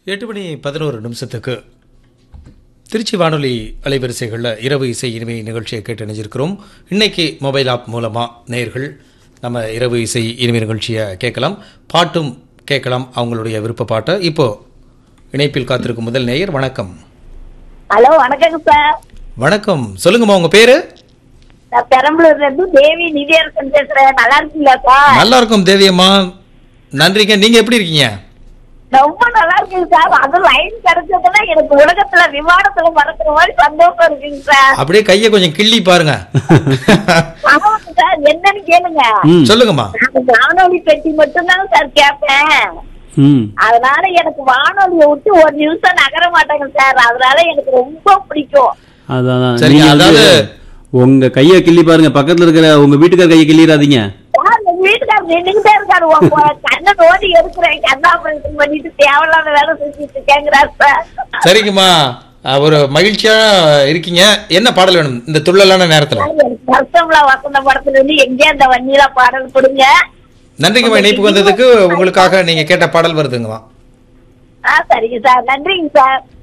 எட்டு மணி பதினோரு நிமிஷத்துக்கு திருச்சி வானொலி அலைவரிசைகளில் இரவு இசை இனிமை நிகழ்ச்சியை கேட்டு இணைஞ்சிருக்கிறோம் இன்னைக்கு மொபைல் ஆப் மூலமாக நேயர்கள் நம்ம இரவு இசை இனிமை நிகழ்ச்சியை கேட்கலாம் பாட்டும் கேட்கலாம் அவங்களுடைய விருப்ப பாட்டை இப்போ இணைப்பில் காத்திருக்கும் முதல் நேயர் வணக்கம் ஹலோ வணக்கங்க சார் வணக்கம் சொல்லுங்கம்மா உங்க பேரு நான் பெரம்பலூர்ல இருந்து தேவி நிதியரசன் பேசுறேன் நல்லா இருக்கீங்களா சார் நல்லா இருக்கும் தேவியம்மா நன்றிங்க நீங்க எப்படி இருக்கீங்க ரொம்ப நல்லா இருக்குங்க சார் அது லைன் கிடைச்சதுன்னா எனக்கு உலகத்துல விமானத்துல மறக்கிற மாதிரி சந்தோஷம் இருக்குங்க சார் அப்படியே கையை கொஞ்சம் கிள்ளி பாருங்க ஆமாங்க சார் என்னன்னு கேளுங்க ம் சொல்லுங்கம்மா நான் வானொலி பெட்டி மட்டும்தாங்க சார் கேட்பேன் ம் அதனால எனக்கு வானொலியை விட்டு ஒரு நிமிஷம் நகர மாட்டேங்க சார் அதனால எனக்கு ரொம்ப பிடிக்கும் அதான் அதான். சரிங்க, நீங்க வந்து அதாவது- உங்க கைய கிள்ளி பாருங்க பக்கத்துல இருக்கிற உங்க வீட்டுக்கார கைய கிள்ளிடாதீங்க சார் எங்க வீட்டுக்காரர் நின்னுகிட்டே இருக்காரு உன் பொ- கண்ணை நோண்டி எடுக்கிறேன் கண்ணா ஆபரேஷன் பண்ணிட்டு தேவையில்லாத வேலை செஞ்சுட்டு இருக்கேங்கிறார் சார் சரிங்கம்மா அஹ், ஒரு மகிழ்ச்சியா இருக்கீங்க என்ன பாடல் வேணும் இந்த துள்ளலான நேரத்துல எனக்கு வருஷம்ல வசந்த படத்துல இருந்து எங்கே அந்த வன்னியில பாடல் கொடுங்க நன்றிங்கம்மா இணைப்பு வந்ததுக்கு உங்களுக்காக நீங்க கேட்ட பாடல் வருதுங்கம்மா ஆ சரிங்க சார் நன்றிங்க சார்